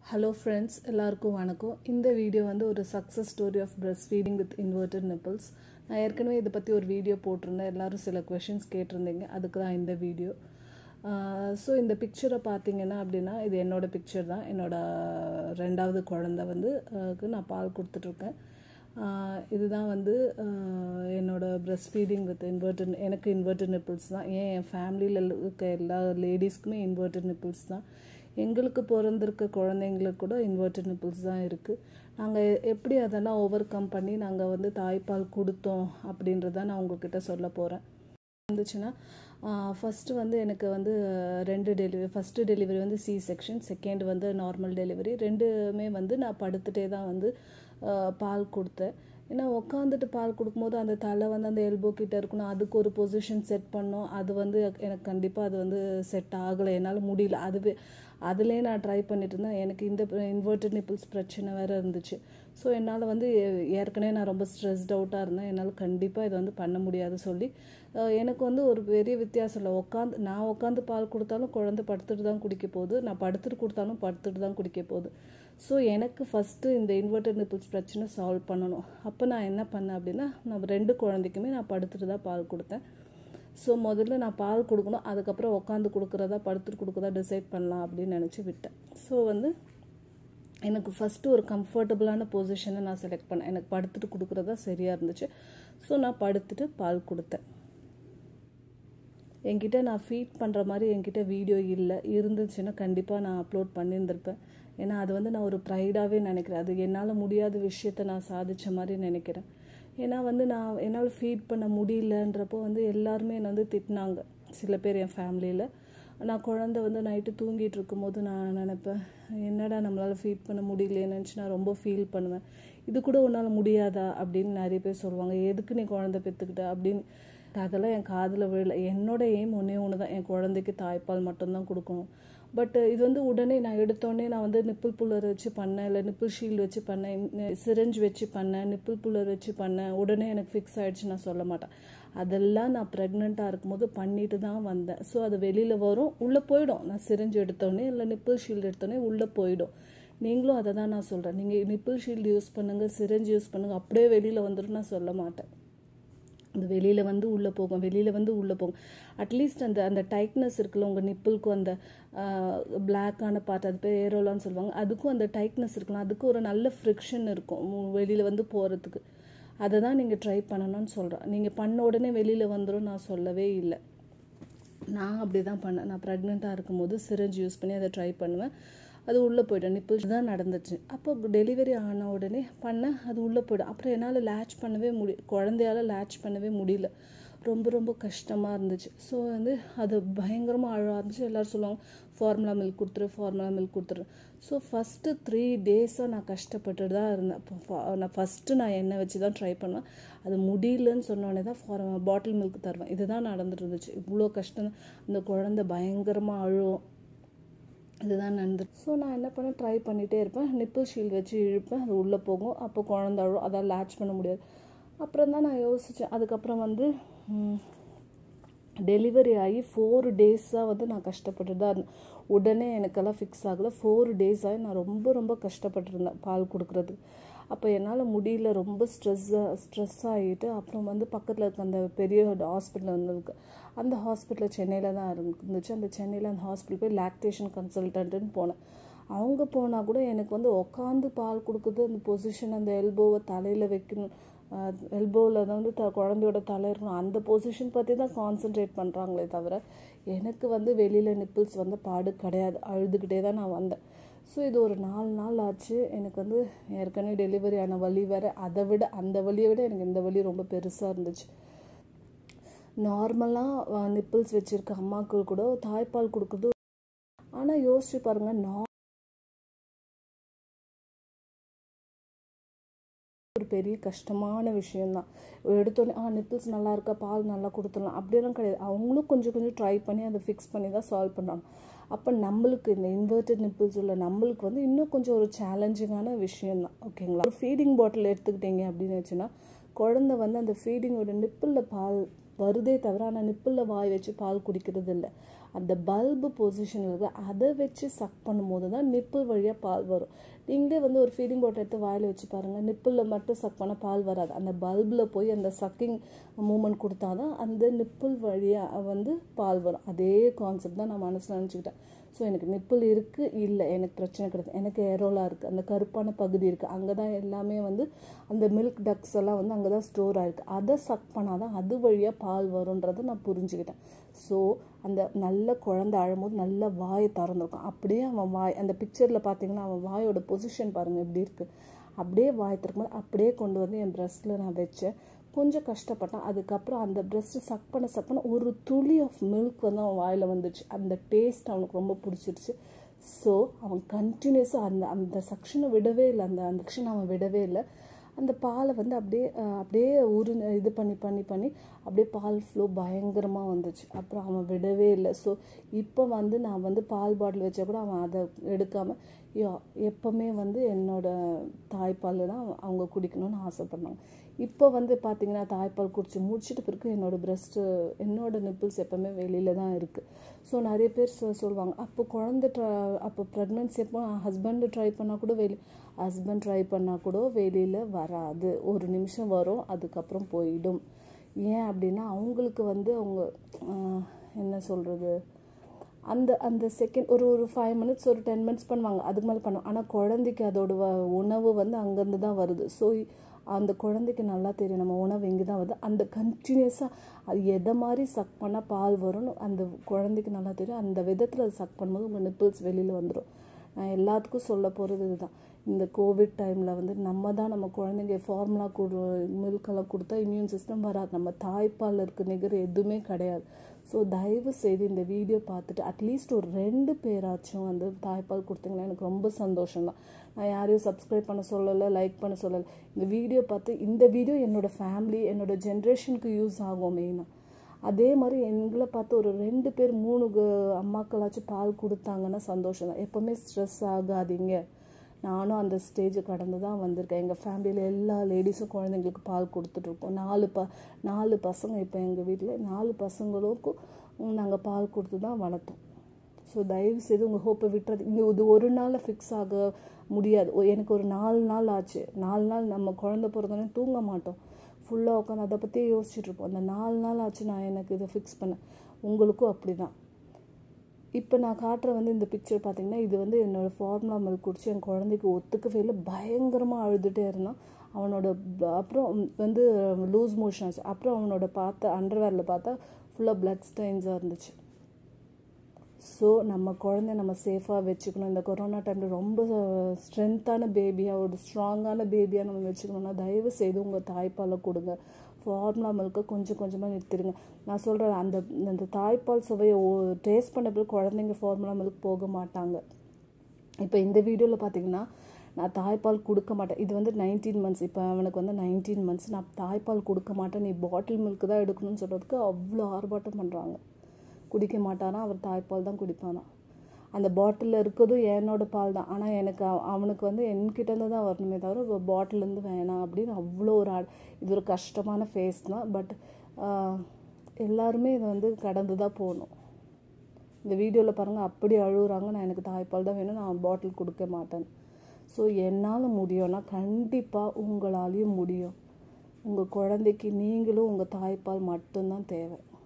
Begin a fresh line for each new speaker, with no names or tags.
hello friends எல்லாருக்கும் வணக்கம் இந்த வீடியோ வந்து ஒரு success story of breast feeding with inverted nipples நான் ஏற்கனவே இதை பற்றி ஒரு வீடியோ போட்டிருந்தேன் எல்லாரும் சில கொஷின்ஸ் கேட்டிருந்தீங்க அதுக்கு தான் இந்த வீடியோ ஸோ இந்த பிக்சரை பார்த்தீங்கன்னா அப்படின்னா இது என்னோடய பிக்சர் தான் என்னோட ரெண்டாவது குழந்த வந்து க்கு நான் பால் கொடுத்துட்ருக்கேன் இதுதான் வந்து என்னோட பிரஸ்ட் ஃபீடிங் வித் இன்வெர்டட் எனக்கு இன்வெர்டட் நிப்பிள்ஸ் தான் ஏன் என் ஃபேமிலியில் இருக்க எல்லா லேடிஸ்க்குமே இன்வெர்டட் நிப்பிள்ஸ் தான் எங்களுக்கு பிறந்திருக்க குழந்தைங்களுக்கு கூட இன்வெர்டட் நிப்பிள்ஸ் தான் இருக்குது நாங்கள் எப்படி அதெல்லாம் ஓவர் கம் பண்ணி நாங்கள் வந்து தாய்ப்பால் கொடுத்தோம் அப்படின்றத நான் உங்ககிட்ட சொல்ல போகிறேன் இருந்துச்சுன்னா ஃபஸ்ட்டு வந்து எனக்கு வந்து ரெண்டு டெலிவரி ஃபஸ்ட்டு டெலிவரி வந்து சி செக்ஷன் செகண்ட் வந்து நார்மல் டெலிவரி ரெண்டுமே வந்து நான் படுத்துகிட்டே தான் வந்து பால் கொடுத்தேன் ஏன்னா உட்காந்துட்டு பால் கொடுக்கும்போது அந்த தலை வந்து அந்த எல்போ கிட்ட இருக்கணும் அதுக்கு ஒரு பொசிஷன் செட் பண்ணோம் அது வந்து எனக்கு கண்டிப்பாக அது வந்து செட் ஆகலை என்னால் முடியல அதுவே அதுலேயே நான் ட்ரை பண்ணிட்டு இருந்தேன் எனக்கு இந்த இன்வெர்டட் நிப்பிள்ஸ் பிரச்சனை வேறு இருந்துச்சு ஸோ என்னால் வந்து ஏற்கனவே நான் ரொம்ப ஸ்ட்ரெஸ்ட் அவுட்டாக இருந்தேன் என்னால் கண்டிப்பாக இதை வந்து பண்ண முடியாது சொல்லி எனக்கு வந்து ஒரு பெரிய வித்தியாசம் இல்லை உட்காந்து நான் உட்காந்து பால் கொடுத்தாலும் குழந்தை படுத்துட்டு தான் குடிக்க போகுது நான் படுத்துட்டு கொடுத்தாலும் படுத்துட்டு தான் குடிக்க போகுது ஸோ எனக்கு ஃபஸ்ட்டு இந்த இன்வெர்டட் நிப்பிள்ஸ் பிரச்சனை சால்வ் பண்ணணும் அப்போ நான் என்ன பண்ணேன் அப்படின்னா நான் ரெண்டு குழந்தைக்குமே நான் படுத்துட்டு தான் பால் கொடுத்தேன் ஸோ முதல்ல நான் பால் கொடுக்கணும் அதுக்கப்புறம் உட்காந்து கொடுக்குறதா படுத்துட்டு கொடுக்குறதா டிசைட் பண்ணலாம் அப்படின்னு நினச்சி விட்டேன் ஸோ வந்து எனக்கு ஃபஸ்ட்டு ஒரு கம்ஃபர்டபுளான பொசிஷனை நான் செலக்ட் பண்ணேன் எனக்கு படுத்துட்டு கொடுக்குறதா சரியாக இருந்துச்சு ஸோ நான் படுத்துட்டு பால் கொடுத்தேன் என்கிட்ட நான் ஃபீட் பண்ணுற மாதிரி என்கிட்ட வீடியோ இல்லை இருந்துச்சுன்னா கண்டிப்பாக நான் அப்லோட் பண்ணியிருந்திருப்பேன் ஏன்னா அது வந்து நான் ஒரு ப்ரைடாகவே நினைக்கிறேன் அது என்னால் முடியாத விஷயத்த நான் சாதித்த மாதிரி நினைக்கிறேன் ஏன்னா வந்து நான் என்னால் ஃபீட் பண்ண முடியலன்றப்போ வந்து எல்லாருமே என்னை வந்து திட்டினாங்க சில பேர் என் ஃபேமிலியில் நான் குழந்த வந்து நைட்டு தூங்கிட்டு இருக்கும்போது நான் நினைப்பேன் என்னடா நம்மளால் ஃபீட் பண்ண முடியலையே நினச்சி நான் ரொம்ப ஃபீல் பண்ணுவேன் இது கூட உன்னால் முடியாதா அப்படின்னு நிறைய பேர் சொல்லுவாங்க எதுக்கு நீ குழந்தை பெற்றுக்கிட்ட அப்படின்னு அதெல்லாம் என் காதில் விழல என்னோட எய்ம் ஒன்றே ஒன்று தான் என் குழந்தைக்கு தாய்ப்பால் மட்டும்தான் கொடுக்கணும் பட் இது வந்து உடனே நான் எடுத்தோடனே நான் வந்து நிப்பிள் புல்லர் வச்சு பண்ணேன் இல்லை நிப்பிள் ஷீல்டு வச்சு பண்ணேன் சிரஞ்ச் வச்சு பண்ணேன் நிப்பிள் புல்லர் வச்சு பண்ணேன் உடனே எனக்கு ஃபிக்ஸ் ஆகிடுச்சு நான் சொல்ல மாட்டேன் அதெல்லாம் நான் ப்ரெக்னெண்ட்டாக இருக்கும்போது பண்ணிட்டு தான் வந்தேன் ஸோ அது வெளியில் வரும் உள்ளே போயிடும் நான் சிரஞ்சு எடுத்தோடனே இல்லை நிப்பிள் ஷீல்டு எடுத்தோடனே உள்ளே போயிடும் நீங்களும் அதை தான் நான் சொல்கிறேன் நீங்கள் நிப்பிள் ஷீல்டு யூஸ் பண்ணுங்கள் சிரஞ்சு யூஸ் பண்ணுங்கள் அப்படியே வெளியில் வந்துடும் நான் சொல்ல மாட்டேன் அந்த வெளியில் வந்து உள்ளே போகும் வெளியில் வந்து உள்ளே போகும் அட்லீஸ்ட் அந்த அந்த டைட்னஸ் இருக்குல்ல உங்கள் நிப்பிளுக்கும் அந்த பிளாக்கான பார்ட் அது பேர் ஏரோலான்னு சொல்லுவாங்க அதுக்கும் அந்த டைட்னஸ் இருக்கலாம் அதுக்கு ஒரு நல்ல ஃப்ரிக்ஷன் இருக்கும் வெளியில் வந்து போகிறதுக்கு அதை தான் நீங்கள் ட்ரை பண்ணணும்னு சொல்கிறேன் நீங்கள் பண்ண உடனே வெளியில் வந்துடும் நான் சொல்லவே இல்லை நான் அப்படி தான் பண்ணேன் நான் ப்ரெக்னெண்ட்டாக இருக்கும்போது சிரஞ்ச் யூஸ் பண்ணி அதை ட்ரை பண்ணுவேன் அது உள்ளே போய்டும் நிப்பிள்ஸ் தான் நடந்துச்சு அப்போ டெலிவரி ஆன உடனே பண்ண அது உள்ளே போய்டும் அப்புறம் என்னால் லேட்ச் பண்ணவே முடி குழந்தையால் லேட்ச் பண்ணவே முடியல ரொம்ப ரொம்ப கஷ்டமாக இருந்துச்சு ஸோ வந்து அது பயங்கரமாக அழ ஆரம்பிச்சு எல்லோரும் சொல்லுவாங்க ஃபார்முலா மில்க் கொடுத்துரு ஃபார்முலா மில்க் கொடுத்துரு ஸோ ஃபஸ்ட்டு த்ரீ டேஸாக நான் கஷ்டப்பட்டுட்டு தான் இருந்தேன் இப்போ நான் ஃபஸ்ட்டு நான் எண்ணெய் வச்சு தான் ட்ரை பண்ணுவேன் அது முடியலன்னு சொன்னோடனே தான் ஃபார் பாட்டில் மில்க் தருவேன் இதுதான் நடந்துட்டு இருந்துச்சு இவ்வளோ கஷ்டம் அந்த குழந்தை பயங்கரமாக அழுவும் இதுதான் நடந்து ஸோ நான் என்ன பண்ணேன் ட்ரை பண்ணிகிட்டே இருப்பேன் நிப்பிள் ஷீல்டு வச்சு இழுப்பேன் அது உள்ளே போகும் அப்போ குழந்த அழும் அதான் லேட்ச் பண்ண முடியாது அப்புறம் தான் நான் யோசித்தேன் அதுக்கப்புறம் வந்து டெலிவரி ஆகி ஃபோர் டேஸாக வந்து நான் கஷ்டப்பட்டு தான் இருந்தேன் உடனே எனக்கெல்லாம் ஃபிக்ஸ் ஆகலை ஃபோர் டேஸாக நான் ரொம்ப ரொம்ப கஷ்டப்பட்டுருந்தேன் பால் கொடுக்குறது அப்போ என்னால் முடியல ரொம்ப ஸ்ட்ரெஸ்ஸாக ஸ்ட்ரெஸ் ஆகிட்டு அப்புறம் வந்து பக்கத்தில் இருக்க அந்த பெரிய ஹாஸ்பிட்டல் வந்து அந்த ஹாஸ்பிட்டலில் சென்னையில் தான் இருந்துச்சு அந்த சென்னையில் அந்த ஹாஸ்பிட்டல் போய் லாக்டேஷன் கன்சல்டன்ட்டுன்னு போனேன் அவங்க போனால் கூட எனக்கு வந்து உட்காந்து பால் கொடுக்குறது அந்த பொசிஷன் அந்த எல்போவை தலையில் வைக்கணும் எல்போவில் தான் வந்து த குழந்தையோட தலை இருக்கணும் அந்த பொசிஷன் பற்றி தான் கான்சென்ட்ரேட் பண்ணுறாங்களே தவிர எனக்கு வந்து வெளியில் நிப்பிள்ஸ் வந்து பாடு கிடையாது அழுதுகிட்டே தான் நான் வந்தேன் ஸோ இது ஒரு நாலு நாள் ஆச்சு எனக்கு வந்து ஏற்கனவே டெலிவரி ஆன வலி வேறு அதை விட அந்த வலியை விட எனக்கு இந்த வலி ரொம்ப பெருசாக இருந்துச்சு நார்மலாக நிப்பிள்ஸ் வச்சுருக்க அம்மாக்கள் கூட தாய்ப்பால் கொடுக்குறது ஆனால் யோசிச்சு பாருங்கள் நா ஒரு பெரிய கஷ்டமான விஷயந்தான் எடுத்தோடனே ஆ நிப்பிள்ஸ் நல்லா இருக்கா பால் நல்லா கொடுத்துடலாம் அப்படியெல்லாம் கிடையாது அவங்களும் கொஞ்சம் கொஞ்சம் ட்ரை பண்ணி அதை ஃபிக்ஸ் பண்ணி தான் சால்வ் பண்ணுறாங்க அப்போ நம்மளுக்கு இந்த இன்வெர்டட் நிப்பிள்ஸ் உள்ள நம்மளுக்கு வந்து இன்னும் கொஞ்சம் ஒரு சேலஞ்சிங்கான விஷயந்தான் ஓகேங்களா ஒரு ஃபீடிங் பாட்டில் எடுத்துக்கிட்டீங்க அப்படின்னு வச்சுன்னா குழந்த வந்து அந்த ஃபீடிங்கோட நிப்பிளில் பால் வருதே தவிர ஆனால் நிப்பிளில் வாய் வச்சு பால் குடிக்கிறது இல்லை அந்த பல்பு பொசிஷனில் இருக்க அதை வச்சு சக் பண்ணும்போது தான் நிப்பிள் வழியாக பால் வரும் நீங்களே வந்து ஒரு ஃபீடிங் பாட்டில் எடுத்து வாயில் வச்சு பாருங்கள் நிப்பிளில் மட்டும் சக் பண்ணால் பால் வராது அந்த பல்பில் போய் அந்த சக்கிங் மூமெண்ட் கொடுத்தா தான் அந்த நிப்பிள் வழியாக வந்து பால் வரும் அதே கான்செப்ட் தான் நான் மனசில் நினச்சிக்கிட்டேன் ஸோ எனக்கு நிப்பிள் இருக்குது இல்லை எனக்கு பிரச்சனை கிடையாது எனக்கு ஏரோலாக இருக்குது அந்த கருப்பான பகுதி இருக்குது அங்கே தான் எல்லாமே வந்து அந்த மில்க் டக்ஸ் எல்லாம் வந்து அங்கே தான் ஸ்டோர் ஆகிருக்கு அதை சக் பண்ணால் தான் அது வழியாக பால் வரும்ன்றதை நான் புரிஞ்சுக்கிட்டேன் ஸோ அந்த நல்ல குழந்தை அழும்போது நல்ல வாயை திறந்துருக்கும் அப்படியே அவன் வாய் அந்த பிக்சரில் பார்த்தீங்கன்னா அவன் வாயோட பொசிஷன் பாருங்கள் எப்படி இருக்குது அப்படியே வாய் திறக்கும்போது அப்படியே கொண்டு வந்து என் ப்ரெஸ்ட்டில் நான் வச்சேன் கொஞ்சம் கஷ்டப்பட்டான் அதுக்கப்புறம் அந்த ப்ரெஸ்ட்டு சக் பண்ண சக் பண்ண ஒரு துளி ஆஃப் மில்க் வந்து அவன் வாயில் வந்துச்சு அந்த டேஸ்ட் அவனுக்கு ரொம்ப பிடிச்சிருச்சு ஸோ அவன் கண்டினியூஸாக அந்த அந்த செக்ஷனை விடவே இல்லை அந்த அந்த செக்ஷன் அவன் விடவே இல்லை அந்த பாலை வந்து அப்படியே அப்படியே உரு இது பண்ணி பண்ணி பண்ணி அப்படியே பால் ஃப்ளோ பயங்கரமாக வந்துச்சு அப்புறம் அவன் விடவே இல்லை ஸோ இப்போ வந்து நான் வந்து பால் பாட்டில் வச்சா கூட அவன் அதை எடுக்காமல் எப்போவுமே வந்து என்னோட தாய்ப்பால் தான் அவங்க குடிக்கணும்னு ஆசைப்பட்றாங்க இப்போ வந்து பார்த்தீங்கன்னா தாய்ப்பால் குடிச்சு முடிச்சிட்டு பிறகு என்னோடய ப்ரெஸ்ட்டு என்னோடய நிப்பிள்ஸ் எப்போவுமே வெளியில் தான் இருக்குது ஸோ நிறைய பேர் சொல்லுவாங்க அப்போ குழந்தை ட்ரா அப்போ ப்ரெக்னென்சி எப்போ ஹஸ்பண்டு ட்ரை பண்ணால் கூட வெளி ஹஸ்பண்ட் ட்ரை பண்ணால் கூட வெளியில் வராது ஒரு நிமிஷம் வரும் அதுக்கப்புறம் போயிடும் ஏன் அப்படின்னா அவங்களுக்கு வந்து அவங்க என்ன சொல்கிறது அந்த அந்த செகண்ட் ஒரு ஒரு ஃபைவ் மினிட்ஸ் ஒரு டென் மினிட்ஸ் பண்ணுவாங்க அதுக்கு மேலே பண்ணுவாங்க ஆனால் குழந்தைக்கு அதோட உணவு வந்து அங்கேருந்து தான் வருது ஸோ அந்த குழந்தைக்கு நல்லா தெரியும் நம்ம உணவு இங்கே தான் வருது அந்த கண்டினியூஸாக அது எதை மாதிரி சக் பண்ணால் பால் வரும்னு அந்த குழந்தைக்கு நல்லா தெரியும் அந்த விதத்தில் அது சக் பண்ணும்போது உங்கள் நிப்பிள்ஸ் வெளியில் வந்துடும் நான் எல்லாத்துக்கும் சொல்ல போகிறது இதுதான் இந்த கோவிட் டைமில் வந்து நம்ம தான் நம்ம குழந்தைங்க ஃபார்முலா கொடு மில்கெல்லாம் கொடுத்தா இம்யூன் சிஸ்டம் வராது நம்ம தாய்ப்பால் இருக்க நிகர் எதுவுமே கிடையாது ஸோ தயவு செய்து இந்த வீடியோ பார்த்துட்டு அட்லீஸ்ட் ஒரு ரெண்டு பேராச்சும் வந்து தாய்ப்பால் கொடுத்தீங்கன்னா எனக்கு ரொம்ப சந்தோஷம் தான் நான் யாரையும் சப்ஸ்கிரைப் பண்ண சொல்லலை லைக் பண்ண சொல்லலை இந்த வீடியோ பார்த்து இந்த வீடியோ என்னோடய ஃபேமிலி என்னோடய ஜென்ரேஷனுக்கு யூஸ் ஆகும் மெயினாக அதே மாதிரி எங்களை பார்த்து ஒரு ரெண்டு பேர் மூணு அம்மாக்களாச்சும் பால் கொடுத்தாங்கன்னா சந்தோஷம் தான் எப்போவுமே ஸ்ட்ரெஸ் ஆகாதீங்க நானும் அந்த ஸ்டேஜை கடந்து தான் வந்திருக்கேன் எங்கள் ஃபேமிலியில் எல்லா லேடிஸும் குழந்தைங்களுக்கு பால் கொடுத்துட்ருக்கோம் நாலு ப நாலு பசங்க இப்போ எங்கள் வீட்டில் நாலு பசங்களுக்கும் நாங்கள் பால் கொடுத்து தான் வளர்த்தோம் ஸோ தயவு செய்து உங்கள் ஹோப்பை விட்டுறது இந்த இது ஒரு நாளில் ஃபிக்ஸ் ஆக முடியாது எனக்கு ஒரு நாலு நாள் ஆச்சு நாலு நாள் நம்ம குழந்தை பிறந்தோடனே தூங்க மாட்டோம் ஃபுல்லாக உட்காந்து அதை பற்றியே யோசிச்சுட்டு இருப்போம் அந்த நாலு நாள் ஆச்சு நான் எனக்கு இதை ஃபிக்ஸ் பண்ணேன் உங்களுக்கும் அப்படி தான் இப்போ நான் காட்டுற வந்து இந்த பிக்சர் பார்த்தீங்கன்னா இது வந்து என்னோடய ஃபார்முலா மில்க் குடிச்சு என் குழந்தைக்கு ஒத்துக்கவே இல்லை பயங்கரமாக அழுதுகிட்டே இருந்தான் அவனோட அப்புறம் வந்து லூஸ் மோஷன் ஆச்சு அப்புறம் அவனோட பார்த்த அண்டர்வேரில் பார்த்தா ஃபுல்லாக பிளட் ஸ்டைன்ஸாக இருந்துச்சு ஸோ நம்ம குழந்தை நம்ம சேஃபாக வச்சுக்கணும் இந்த கொரோனா டைமில் ரொம்ப ஸ்ட்ரென்த்தான பேபியாக ஒரு ஸ்ட்ராங்கான பேபியாக நம்ம வச்சுக்கணும்னா தயவு செய்து உங்கள் தாய்ப்பாலை கொடுங்க ஃபார்முலா மில்க்கை கொஞ்சம் கொஞ்சமாக நிறுத்திடுங்க நான் சொல்கிறேன் அந்த அந்த தாய்ப்பால் சுவையை டேஸ்ட் பண்ண பிறகு குழந்தைங்க ஃபார்முலா மில்க் போக மாட்டாங்க இப்போ இந்த வீடியோவில் பார்த்தீங்கன்னா நான் தாய்ப்பால் கொடுக்க மாட்டேன் இது வந்து நைன்டீன் மந்த்ஸ் இப்போ அவனுக்கு வந்து நைன்டீன் மந்த்ஸ் நான் தாய்ப்பால் கொடுக்க மாட்டேன் நீ பாட்டில் மில்க் தான் எடுக்கணும்னு சொல்கிறதுக்கு அவ்வளோ ஆர்ப்பாட்டம் பண்ணுறாங்க குடிக்க மாட்டானா அவர் தாய்ப்பால் தான் குடிப்பானா அந்த பாட்டிலில் இருக்கிறதும் என்னோட பால் தான் ஆனால் எனக்கு அவனுக்கு வந்து என்கிட்டேருந்து தான் வரணுமே தவிர பாட்டிலேருந்து வேணாம் அப்படின்னு அவ்வளோ ஒரு ஆட் இது ஒரு கஷ்டமான ஃபேஸ் தான் பட் எல்லாருமே இதை வந்து கடந்து தான் போகணும் இந்த வீடியோவில் பாருங்கள் அப்படி அழுகுறாங்க நான் எனக்கு தாய்ப்பால் தான் வேணும் நான் பாட்டில் கொடுக்க மாட்டேன் ஸோ என்னால் முடியும்னா கண்டிப்பாக உங்களாலேயும் முடியும் உங்கள் குழந்தைக்கு நீங்களும் உங்கள் தாய்ப்பால் மட்டும்தான் தேவை